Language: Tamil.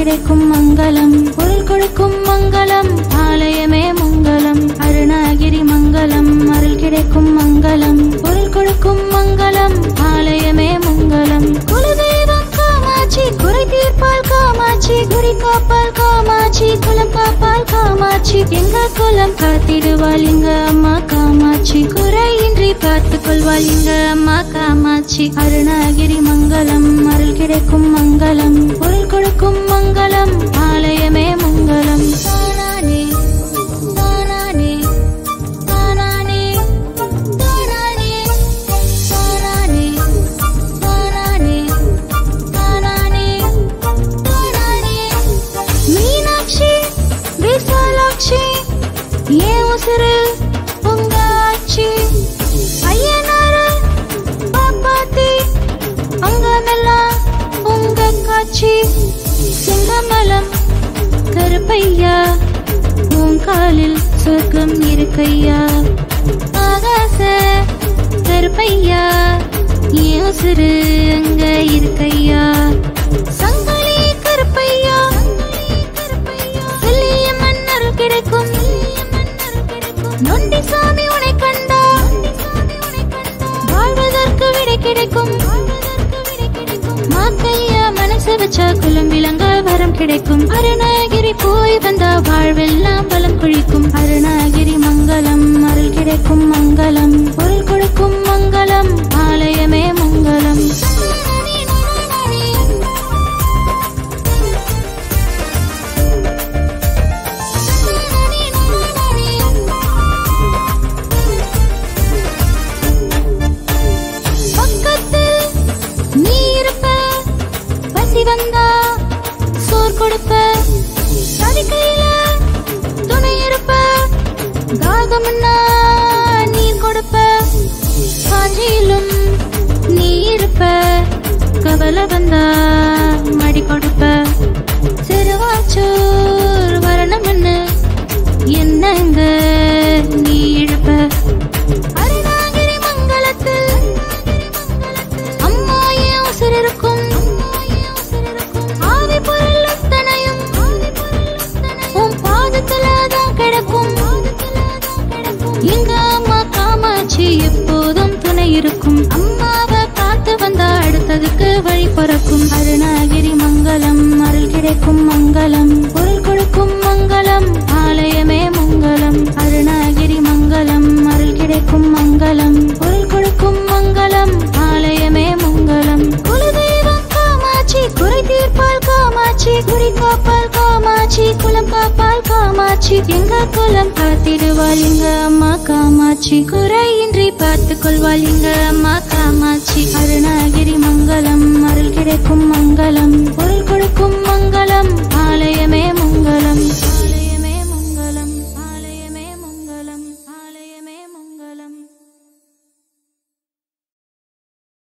கிடைக்கும் மங்களம் பொருள் கொடுக்கும் மங்களம் ஆலயமே மங்களம் அருணாகிரி மங்களம் அருள் கிடைக்கும் மங்களம் பொருள் கொடுக்கும் மங்களம் ஆலயமே மங்களம் குலதெய்வம் காமாட்சி குறை தீர்ப்பால் காமாட்சி குடி காப்பால் காமாட்சி குலம் காப்பால் காமாட்சி எங்க குலம் காத்திடுவாள் இங்க அம்மா காமாட்சி குறையின்றி பார்த்துக் கொள்வாள் இங்க அம்மா காமாட்சி அருணாகிரி மங்களம் அருள் கிடைக்கும் மங்களம் பொருள் கொடுக்கும் மங்களம் ஆலயமே மங்களம் தானானே தானானே தானானே தானானே தானானே தானானே தானானே தானானே மீனாட்சி விசாலாட்சி ஏன் உசுரு உங்க ஆட்சி ஐயனாரு பாப்பாத்தி அங்கமெல்லாம் உங்க காட்சி சிங்கமலம் கருப்பையா உன் காலில் சொர்க்கம் இருக்கையா ஆகாச கருப்பையா ஏன் உசுரு அங்க இருக்கையா சங்கலி கருப்பையா செல்லிய மன்னர் கிடைக்கும் நொண்டி சாமி உனை கண்டா வாழ்வதற்கு விடை கிடைக்கும் மாக்கையா மனசு வச்சா குலம் விளங்க வரம் கிடைக்கும் அருணாகிரி போய் வந்தா வாழ்வெல்லாம் பலம் குழிக்கும் அருணாகிரி மங்களம் அருள் கிடைக்கும் மங்களம் பொருள் கொடுக்கும் மங்களம் ஆலயமே மங்களம் பக்கத்தில் நீ இருப்ப பசி வந்தா சோர் கொடுப்ப தவிக்கையில துணை இருப்ப தாகம்னா நீர் கொடுப்ப காஞ்சியிலும் நீ இருப்ப கவலை வந்தா மடி கொடுப்ப சிறுவாச்சோர் வரணும்னு என்னங்க நீ இழுப்ப அருணாகிரி மங்களத்தில் அம்மா ஏன் உசுர் இருக்கும் ஆவி பொருள் அத்தனையும் உன் பாதத்துல தான் கிடக்கும் எங்க அம்மா காமாட்சி எப்போதும் துணை இருக்கும் அம்மாவை பார்த்து வந்தா அடுத்ததுக்கு வழி பிறக்கும் அருணாகிரி மங்களம் அருள் கிடைக்கும் மங்களம் பொருள் கொடுக்கும் மங்களம் ஆலயமே மங்களம் அருணாகிரி மங்களம் அருள் கிடைக்கும் மங்களம் பொருள் கொடுக்கும் மங்களம் ஆலயமே மங்களம் குலதெய்வம் காமாட்சி குறை தீர்ப்பால் காமாட்சி குடி காப்பால் காமாட்சி குலம் காப்பால் காமாட்சி எங்க குலம் காத்திடுவாள் எங்க அம்மா காமாட்சி குறையின்றி பார்த்துக் கொள்வாள் எங்க அம்மா காமாட்சி அருணாகிரி மங்களம் அருள் கிடைக்கும் மங்களம் பொருள் கொடுக்கும்